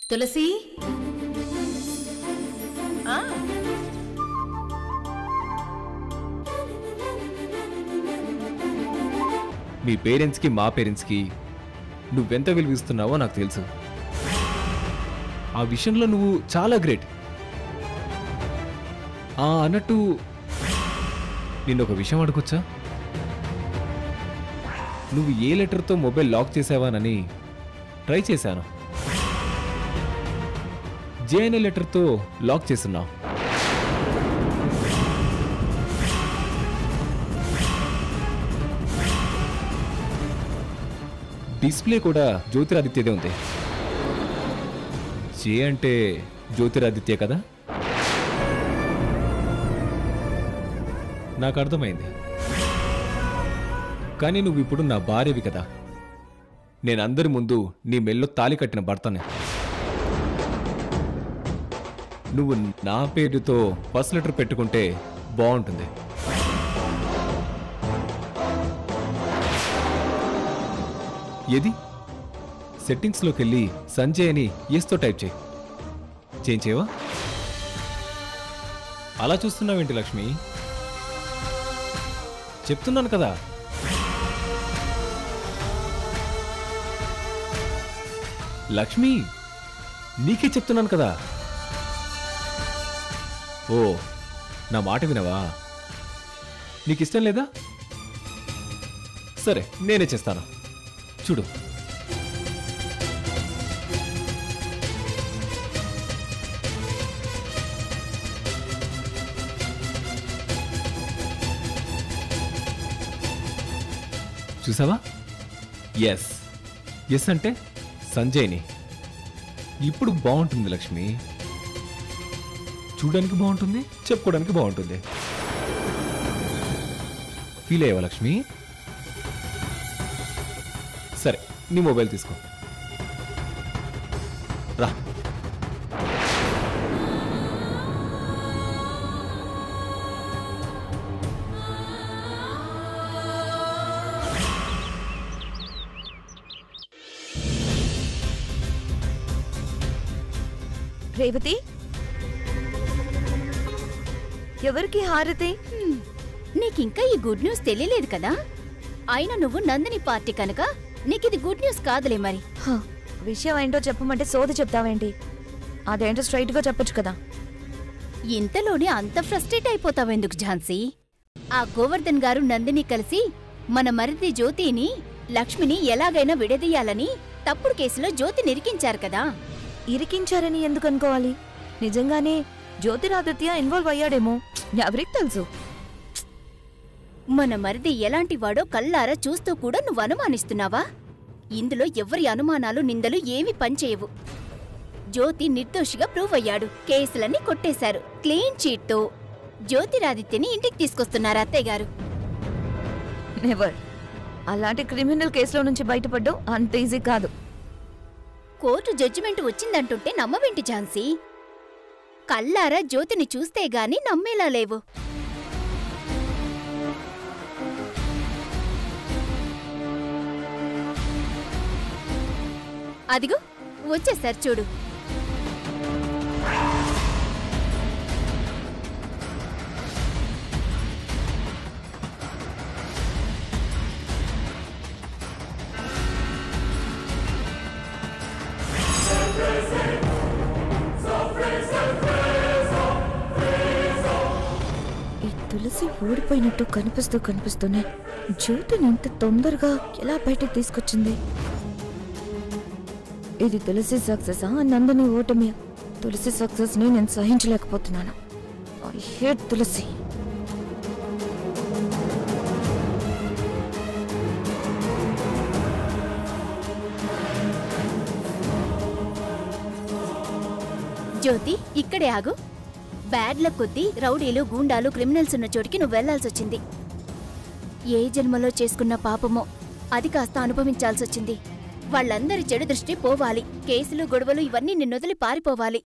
తులసి ఆ, మీ పేరెంట్స్కి మా పేరెంట్స్కి నువ్వెంత విలువిస్తున్నావో నాకు తెలుసు ఆ విషయంలో నువ్వు చాలా గ్రేట్ ఆ అన్నట్టు నిన్న ఒక విషయం అడగొచ్చా నువ్వు ఏ లెటర్తో మొబైల్ లాక్ చేసావానని ట్రై చేశాను జే అనే లెటర్తో లాక్ చేస్తున్నావు డిస్ప్లే కూడా జ్యోతిరాదిత్యదే ఉంది జే అంటే జ్యోతిరాదిత్య కదా నాకు అర్థమైంది కానీ నువ్వు ఇప్పుడు నా భార్యవి కదా నేను అందరి ముందు నీ మెల్లో తాలి కట్టిన భర్తనే నువ్వు నా పేరుతో ఫస్ట్ లెటర్ పెట్టుకుంటే బాగుంటుంది ఏది సెట్టింగ్స్లోకి వెళ్ళి సంజయ్ అని ఎస్తో టైప్ చేయి చేంజ్ చేయవా అలా చూస్తున్నావేంటి లక్ష్మి చెప్తున్నాను కదా లక్ష్మి నీకే చెప్తున్నాను కదా ఓ నా మాట వినవా నీకు ఇష్టం లేదా సరే నేనే చేస్తాను చూడు చూసావా ఎస్ ఎస్ అంటే సంజయ్ని ఇప్పుడు బాగుంటుంది లక్ష్మి చూడడానికి బాగుంటుంది చెప్పుకోవడానికి బాగుంటుంది ఫీల్ అయ్యావా లక్ష్మి సరే నీ మొబైల్ తీసుకో రా రేవతి ఎవరికి హారతి నీకింకా ఈ గుడ్ న్యూస్ తెలియలేదు కదా అయినా నువ్వు నందిని పార్టీ కనుక నీకిది గుడ్ న్యూస్ కాదులే మరి హ, విషయం ఏంటో చెప్పమంటే సోది చెప్తావేంటి అదేంటో స్ట్రైట్ గా చెప్పొచ్చు కదా ఇంతలోనే అంత ఫ్రస్ట్రేట్ అయిపోతావెందుకు ఝాన్సీ ఆ గోవర్ధన్ గారు నందిని కలిసి మన మరిది జ్యోతిని లక్ష్మిని ఎలాగైనా విడదీయాలని తప్పుడు కేసులో జ్యోతి నిరికించారు కదా ఇరికించారని ఎందుకు అనుకోవాలి నిజంగానే జ్యోతిరాదిత్య ఇన్వాల్వ్ అయ్యాడేమో ఎవరికి తెలుసు మన మరిది ఎలాంటి వాడో కల్లారా చూస్తూ కూడా నువ్వు అనుమానిస్తున్నావా ఇందులో ఎవరి అనుమానాలు నిందలు ఏమీ పనిచేయవు జ్యోతి నిర్దోషిగా ప్రూవ్ అయ్యాడు కేసులన్నీ కొట్టేశారు క్లీన్ చీట్తో జ్యోతిరాదిత్యని ఇంటికి తీసుకొస్తున్నారు అత్తయ్య గారు నెవర్ అలాంటి క్రిమినల్ కేసులో నుంచి బయటపడ్డం అంత ఈజీ కాదు కోర్టు జడ్జిమెంట్ వచ్చిందంటుంటే నమ్మవేంటి ఝాన్సీ కల్లారా జ్యోతిని చూస్తే గాని నమ్మేలా లేవు అదిగో వచ్చేసారు చూడు ఈ తులసి ఊడిపోయినట్టు కనిపిస్తూ కనిపిస్తూనే జ్యోతిని ఇంత తొందరగా ఎలా బయటకు తీసుకొచ్చింది ఇది తులసి సక్సెస్ నందని ఓటమి తులసి సక్సెస్ ని నేను సహించలేకపోతున్నాను ఐ హేట్ తులసి జ్యోతి ఇక్కడే ఆగు బ్యాడ్ లక్ కొద్దీ రౌడీలు గూండాలు క్రిమినల్స్ ఉన్న చోటికి నువ్వు వెళ్లాల్సొచ్చింది ఏ జన్మలో చేసుకున్న పాపమో అది కాస్త అనుభవించాల్సొచ్చింది వాళ్ళందరి చెడు దృష్టి పోవాలి కేసులు గొడవలు ఇవన్నీ నిన్నొదిలి పారిపోవాలి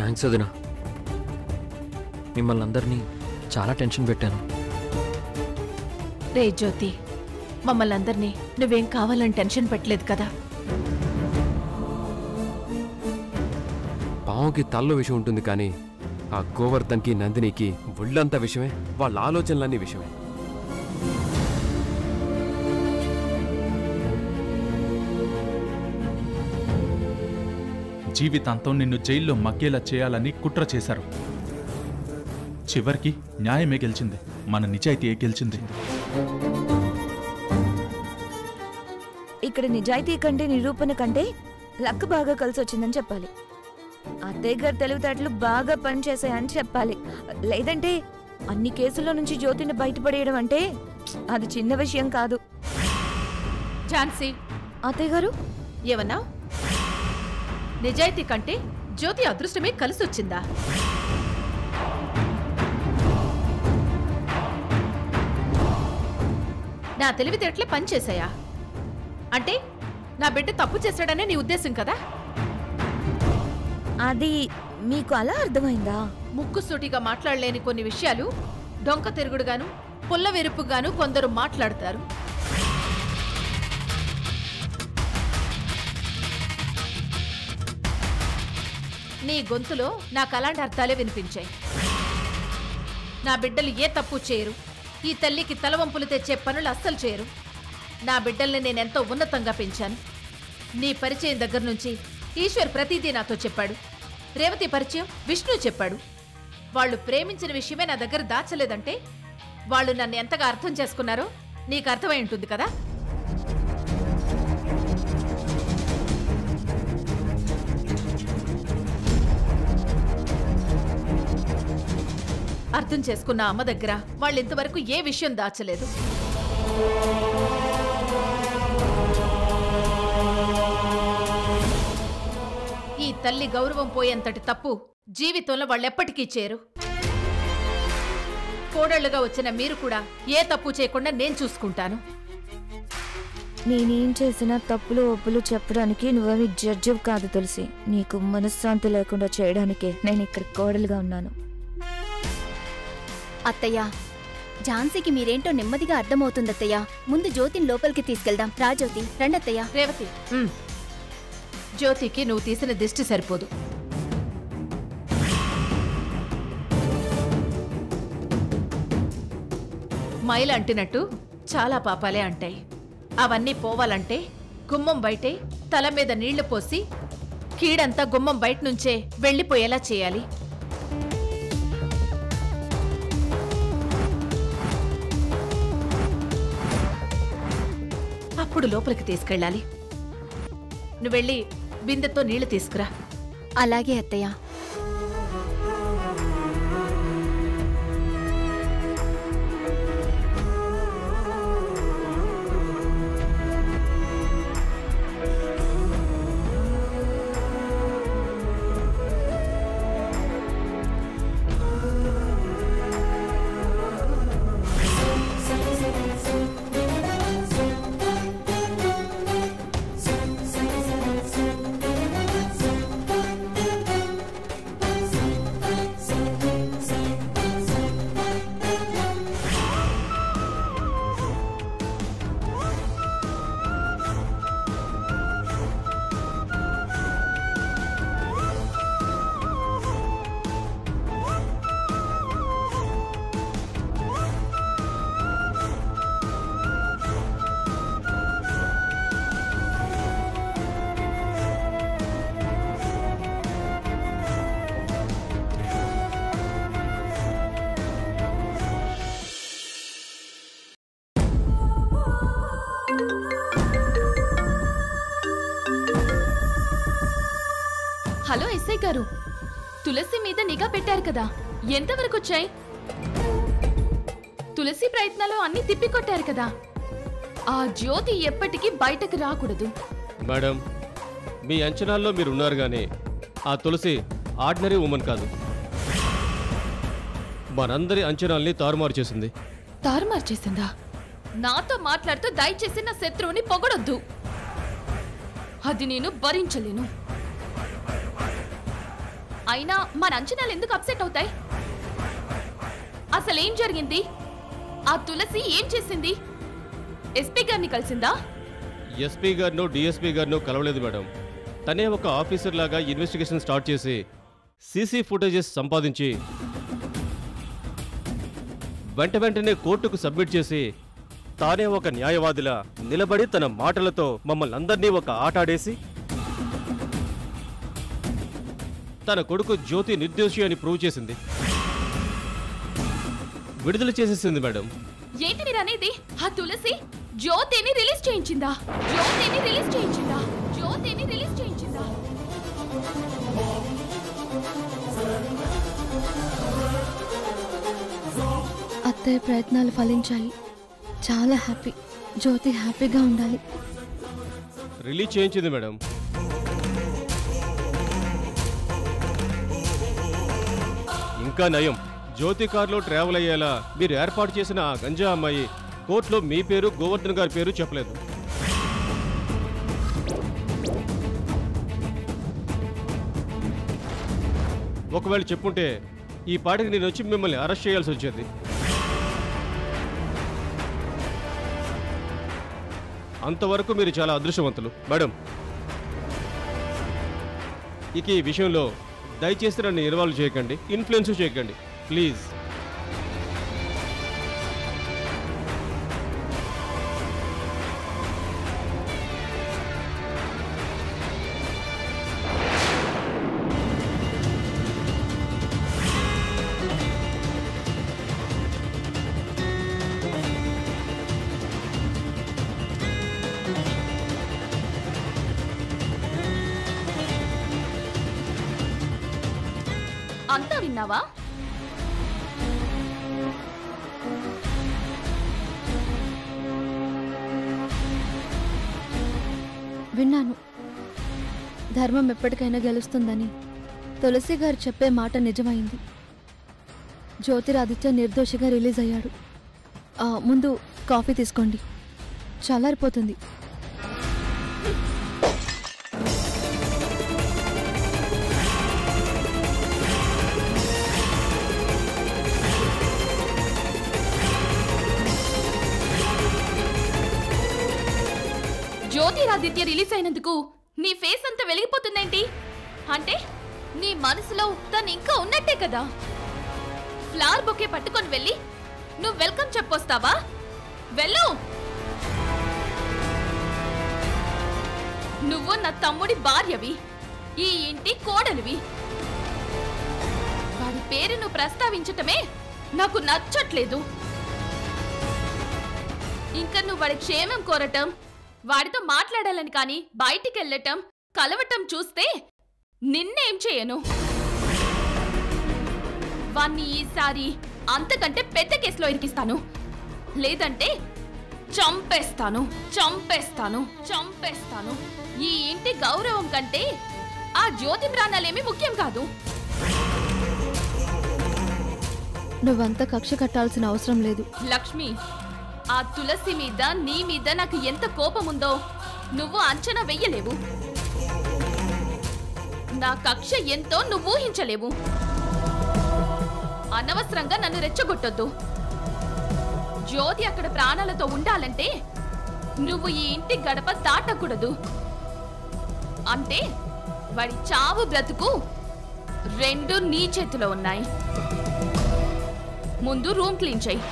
థ్యాంక్స్ వదినా మిమ్మల్ని అందరినీ చాలా టెన్షన్ పెట్టాను రే జ్యోతి మమ్మల్ని అందరినీ నువ్వేం కావాలని టెన్షన్ పెట్టలేదు కదా పావుకి తల్లో విషయం ఉంటుంది కానీ ఆ గోవర్ధన్కి నందినికి ఒళ్ళంతా విషయమే వాళ్ళ ఆలోచనలన్నీ విషయమే జీవితాంతం నిన్ను జైల్లో మగ్గేలా చేయాలని కుట్ర చేశారు చివరికి న్యాయమే గెలిచింది మన నిజాయితీయే గెలిచింది ఇక్కడ నిజాయితీ కంటే నిరూపణ కంటే లక్ బాగా కలిసి వచ్చిందని చెప్పాలి అత్తయ్య గారి తెలివితేటలు బాగా పనిచేసాయని చెప్పాలి లేదంటే అన్ని కేసుల్లో నుంచి జ్యోతిని బయటపడేయడం అంటే అది చిన్న విషయం కాదు ఝాన్సీ అత్తయ్య గారు ఏమన్నా నిజాయితీ కంటే జ్యోతి అదృష్టమే కలిసొచ్చిందా నా తెలివితేటలే పనిచేశాయా అంటే నా బిడ్డ తప్పు చేశాడనే నీ ఉద్దేశం కదా అది మీకు అలా అర్థమైందా ముక్కుసూటిగా మాట్లాడలేని కొన్ని విషయాలు డొంక తిరుగుడుగాను పుల్ల వెరుపుగాను కొందరు మాట్లాడతారు నీ గొంతులో నాకు అలాంటి అర్థాలే వినిపించాయి నా బిడ్డలు ఏ తప్పు చేయరు ఈ తల్లికి తలవంపులు తెచ్చే పనులు అస్సలు చేయరు నా బిడ్డల్ని నేనెంతో ఉన్నతంగా పెంచాను నీ పరిచయం దగ్గర నుంచి ఈశ్వర్ ప్రతిదీ నాతో చెప్పాడు రేవతి పరిచయం విష్ణు చెప్పాడు వాళ్ళు ప్రేమించిన విషయమే నా దగ్గర దాచలేదంటే వాళ్ళు నన్ను ఎంతగా అర్థం చేసుకున్నారో నీకు అర్థమై ఉంటుంది కదా అర్థం చేసుకున్న అమ్మ దగ్గర వాళ్ళు ఇంతవరకు ఏ విషయం దాచలేదు ఈ తల్లి గౌరవం పోయేంతటి తప్పు జీవితంలో వాళ్ళెప్పటికీ చేరు కోడళ్లుగా వచ్చిన మీరు కూడా ఏ తప్పు చేయకుండా నేను చూసుకుంటాను నేనేం చేసినా తప్పులు ఒప్పులు చెప్పడానికి నువ్వేమి జడ్జి కాదు తెలిసి నీకు మనశ్శాంతి లేకుండా చేయడానికే నేను ఇక్కడ కోడలుగా ఉన్నాను అత్తయ్య ఝాన్సీకి మీరేంటో నెమ్మదిగా అర్థమవుతుంది అత్తయ్య ముందు జ్యోతిని లోపలికి తీసుకెళ్దాం రా జ్యోతి రండత్తయ్య రేవతి జ్యోతికి నువ్వు తీసిన దిష్టి సరిపోదు మైల అంటినట్టు చాలా పాపాలే అంటాయి అవన్నీ పోవాలంటే గుమ్మం బయటే తల మీద నీళ్లు పోసి కీడంతా గుమ్మం బయట నుంచే వెళ్ళిపోయేలా చేయాలి అప్పుడు లోపలికి తీసుకెళ్ళాలి నువ్వు వెళ్ళి బిందెతో నీళ్లు తీసుకురా అలాగే అత్తయ్య హలో ఎస్ఐ గారు తులసి మీద నిఘా పెట్టారు కదా ఎంతవరకు వచ్చాయి తులసి ప్రయత్నాలు అన్ని తిప్పికొట్టారు కదా ఆ జ్యోతి ఎప్పటికీ బయటకు రాకూడదు మేడం మీ అంచనాల్లో మీరు ఉన్నారు కానీ ఆ తులసి ఆర్డినరీ ఉమెన్ కాదు మనందరి అంచనాల్ని తారుమారు చేసింది తారుమారు చేసిందా నాతో మాట్లాడుతూ దయచేసి నా శత్రువుని పొగడొద్దు అది నేను భరించలేను అయినా మన అంచనాలు ఎందుకు అప్సెట్ అవుతాయి అసలేం జరిగింది ఆ తులసి ఏం చేసింది ఎస్పీ గారిని కలిసిందా ఎస్పీ గారిను డిఎస్పీ గారిను కలవలేదు మేడం తనే ఒక ఆఫీసర్ లాగా ఇన్వెస్టిగేషన్ స్టార్ట్ చేసి సీసీ ఫుటేజెస్ సంపాదించి వెంట వెంటనే కోర్టుకు సబ్మిట్ చేసి తానే ఒక న్యాయవాదిలా నిలబడి తన మాటలతో మమ్మల్ని అందరినీ ఒక ఆట ఆడేసి తన కొడుకు జ్యోతి నిర్దోషి అని ప్రూవ్ చేసింది విడుదల చేసేసింది మేడం ఏంటి మీరు అనేది ఆ తులసి జ్యోతిని రిలీజ్ చేయించిందా జ్యోతిని రిలీజ్ చేయించిందా జ్యోతిని రిలీజ్ చేయించిందా అత్తయ్య ప్రయత్నాలు ఫలించాయి చాలా హ్యాపీ జ్యోతి హ్యాపీగా ఉండాలి రిలీజ్ చేయించింది మేడం ఇంకా నయం జ్యోతి కార్లో ట్రావెల్ అయ్యేలా మీరు ఏర్పాటు చేసిన ఆ గంజా అమ్మాయి కోర్టులో మీ పేరు గోవర్ధన్ గారి పేరు చెప్పలేదు ఒకవేళ చెప్పుంటే ఈ పాటికి నేను వచ్చి మిమ్మల్ని అరెస్ట్ చేయాల్సి వచ్చేది అంతవరకు మీరు చాలా అదృష్టవంతులు మేడం ఇక ఈ విషయంలో దయచేసి నన్ను ఇన్వాల్వ్ చేయకండి ఇన్ఫ్లుయెన్స్ చేయకండి ప్లీజ్ అంతా విన్నావా విన్నాను ధర్మం ఎప్పటికైనా గెలుస్తుందని తులసి గారు చెప్పే మాట నిజమైంది జ్యోతిరాదిత్య నిర్దోషిగా రిలీజ్ అయ్యాడు ఆ, ముందు కాఫీ తీసుకోండి చల్లారిపోతుంది జ్యోతిరాదిత్య రిలీజ్ అయినందుకు నీ ఫేస్ అంతా వెలిగిపోతుందేంటి అంటే నీ మనసులో తను ఇంకా ఉన్నట్టే కదా ఫ్లవర్ బొకే పట్టుకొని వెళ్ళి నువ్వు వెల్కమ్ చెప్పొస్తావా వెళ్ళు నువ్వు నా తమ్ముడి భార్యవి ఈ ఇంటి కోడలివి వాడి పేరు నువ్వు ప్రస్తావించటమే నాకు నచ్చట్లేదు ఇంకా నువ్వు వాడి క్షేమం కోరటం వాడితో మాట్లాడాలని కానీ బయటికి వెళ్ళటం కలవటం చూస్తే నిన్నేం చేయను వాణ్ణి ఈసారి అంతకంటే పెద్ద కేసులో ఇరికిస్తాను లేదంటే చంపేస్తాను చంపేస్తాను చంపేస్తాను ఈ ఇంటి గౌరవం కంటే ఆ జ్యోతి ప్రాణాలేమీ ముఖ్యం కాదు నువ్వంత కక్ష కట్టాల్సిన అవసరం లేదు లక్ష్మి ఆ తులసి మీద నీ మీద నాకు ఎంత కోపం ఉందో నువ్వు అంచనా వెయ్యలేవు నా కక్ష ఎంతో నువ్వు ఊహించలేవు అనవసరంగా నన్ను రెచ్చగొట్టొద్దు జ్యోతి అక్కడ ప్రాణాలతో ఉండాలంటే నువ్వు ఈ ఇంటి గడప దాటకూడదు అంటే వాడి చావు బ్రతుకు రెండు నీ చేతిలో ఉన్నాయి ముందు రూమ్ క్లీన్ చెయ్యి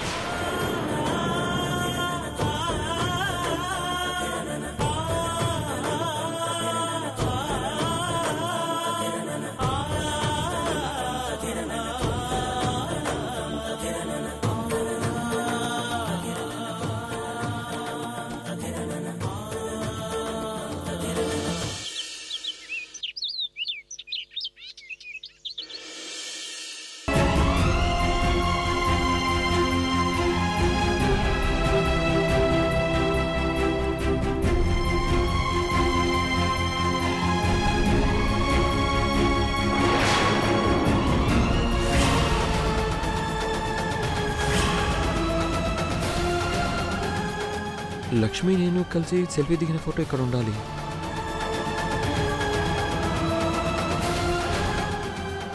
లక్ష్మి నేను కలిసి సెల్ఫీ దిగిన ఫోటో ఇక్కడ ఉండాలి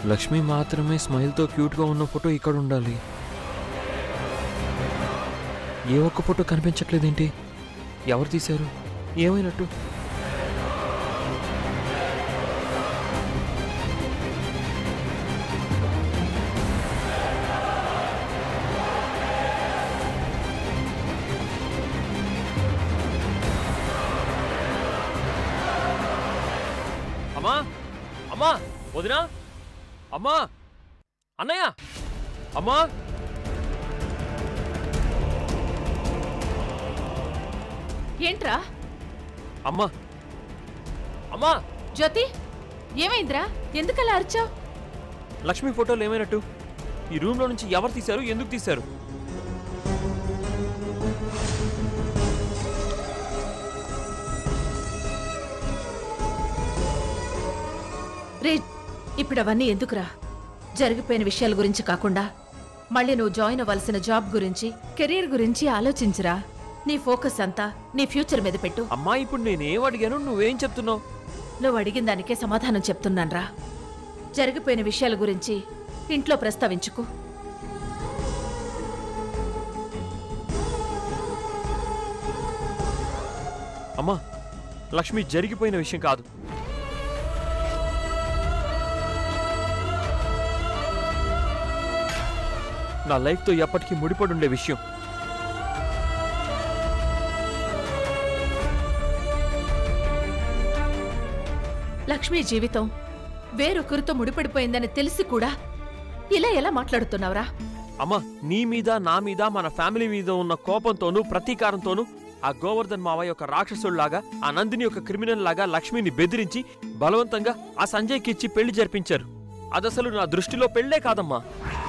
లక్ష్మి మాత్రమే స్మైల్తో క్యూట్గా ఉన్న ఫోటో ఇక్కడ ఉండాలి ఏ ఒక్క ఫోటో కనిపించట్లేదేంటి ఎవరు తీశారు ఏమైనట్టు అమ్మా అమ్మా వదినా అమ్మా అన్నయ్య అమ్మా ఏంట్రా అమ్మా అమ్మా జ్యోతి ఏమైందిరా ఎందుకలా అరిచావు లక్ష్మి ఫోటోలు ఏమైనట్టు ఈ రూమ్లో నుంచి ఎవరు తీశారు ఎందుకు తీశారు రే ఇప్పుడు అవన్నీ ఎందుకురా జరిగిపోయిన విషయాల గురించి కాకుండా మళ్ళీ నువ్వు జాయిన్ అవ్వాల్సిన జాబ్ గురించి కెరీర్ గురించి ఆలోచించురా నీ ఫోకస్ అంతా నీ ఫ్యూచర్ మీద పెట్టు అమ్మా ఇప్పుడు నేనేం అడిగాను నువ్వేం చెప్తున్నావు నువ్వు అడిగిన దానికే సమాధానం చెప్తున్నాన్రా జరిగిపోయిన విషయాల గురించి ఇంట్లో ప్రస్తావించుకు అమ్మా లక్ష్మి జరిగిపోయిన విషయం కాదు నా లైఫ్తో ఎప్పటికీ ముడిపడి ఉండే విషయం లక్ష్మి జీవితం వేరొకరితో ముడిపడిపోయిందని తెలిసి కూడా ఇలా ఎలా మాట్లాడుతున్నావురా అమ్మా నీ మీద నా మీద మన ఫ్యామిలీ మీద ఉన్న కోపంతోనూ ప్రతీకారంతోనూ ఆ గోవర్ధన్ మావయ్య ఒక రాక్షసుల్లాగా ఆ నందిని ఒక క్రిమినల్ లాగా లక్ష్మిని బెదిరించి బలవంతంగా ఆ సంజయ్కి ఇచ్చి పెళ్లి జరిపించారు అదసలు నా దృష్టిలో పెళ్లే కాదమ్మా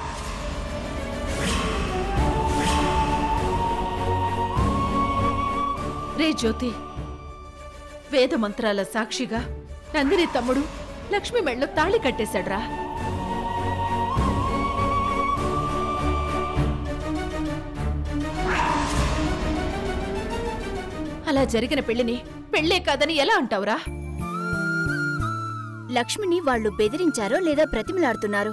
రే జ్యోతి వేద మంత్రాల సాక్షిగా నందిని తమ్ముడు లక్ష్మి మెళ్ళో తాళి కట్టేశాడ్రా అలా జరిగిన పెళ్లిని పెళ్ళే కాదని ఎలా అంటావురా లక్ష్మిని వాళ్ళు బెదిరించారో లేదా ప్రతిమలాడుతున్నారో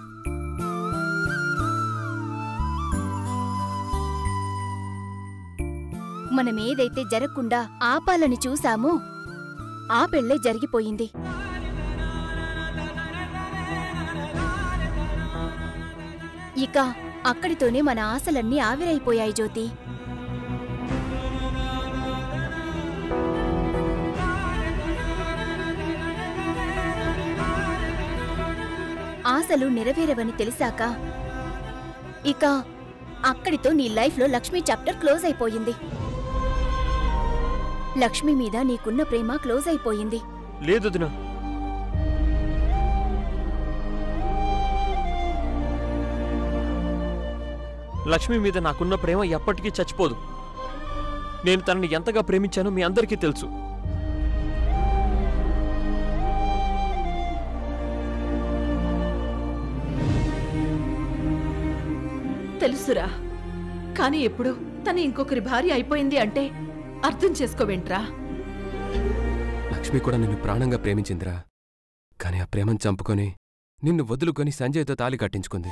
మనం ఏదైతే జరగకుండా ఆపాలని చూశామో ఆ పెళ్ళే జరిగిపోయింది ఇక అక్కడితోనే మన ఆశలన్నీ ఆవిరైపోయాయి జ్యోతి ఆశలు నెరవేరవని తెలిసాక ఇక అక్కడితో నీ లైఫ్లో లక్ష్మి చాప్టర్ క్లోజ్ అయిపోయింది లక్ష్మి మీద నీకున్న ప్రేమ క్లోజ్ అయిపోయింది లేదు వదినా లక్ష్మి మీద నాకున్న ప్రేమ ఎప్పటికీ చచ్చిపోదు నేను తనని ఎంతగా ప్రేమించానో మీ అందరికీ తెలుసు తెలుసురా కానీ ఎప్పుడు తను ఇంకొకరి భార్య అయిపోయింది అంటే అర్థం చేసుకోవేంట్రా లక్ష్మి కూడా నిన్ను ప్రాణంగా ప్రేమించిందిరా కానీ ఆ ప్రేమను చంపుకొని నిన్ను వదులుకొని సంజయ్తో తాలి కట్టించుకుంది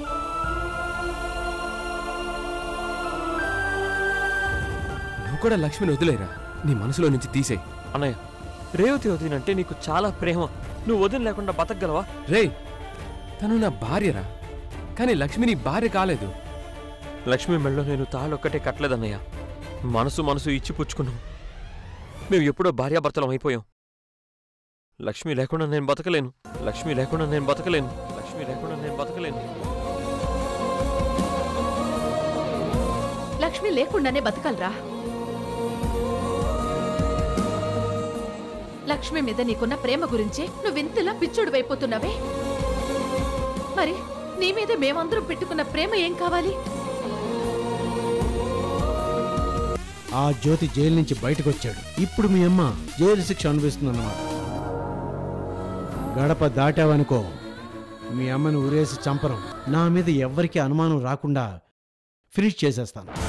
నువ్వు కూడా లక్ష్మిని వదిలేరా నీ మనసులో నుంచి తీసేయి అన్నయ్య రేవతి వదినంటే నీకు చాలా ప్రేమ నువ్వు వదిన లేకుండా బతకగలవా రే తను నా భార్యరా కానీ లక్ష్మి నీ భార్య కాలేదు లక్ష్మి మెళ్ళో నేను తాళొక్కటే కట్టలేదన్నయ్య మనసు మనసు ఇచ్చి పుచ్చుకున్నాం మేము ఎప్పుడో భార్యాభర్తలం అయిపోయాం లక్ష్మి లేకుండా నేను బతకలేను లక్ష్మి లేకుండా నేను బతకలేను లక్ష్మి లేకుండా నేను బతకలేను లక్ష్మి లేకుండానే బతకాలరా లక్ష్మి మీద నీకున్న ప్రేమ గురించి నువ్వింతలా పిచ్చుడు వైపోతున్నావే మరి నీ మీద మేమందరం పెట్టుకున్న ప్రేమ ఏం కావాలి ఆ జ్యోతి జైలు నుంచి బయటకు వచ్చాడు ఇప్పుడు మీ అమ్మ జైలు శిక్ష అనుభవిస్తుందన్నమాట గడప దాటావనుకో మీ అమ్మని ఉరేసి చంపరం నా మీద ఎవ్వరికీ అనుమానం రాకుండా ఫినిష్ చేసేస్తాను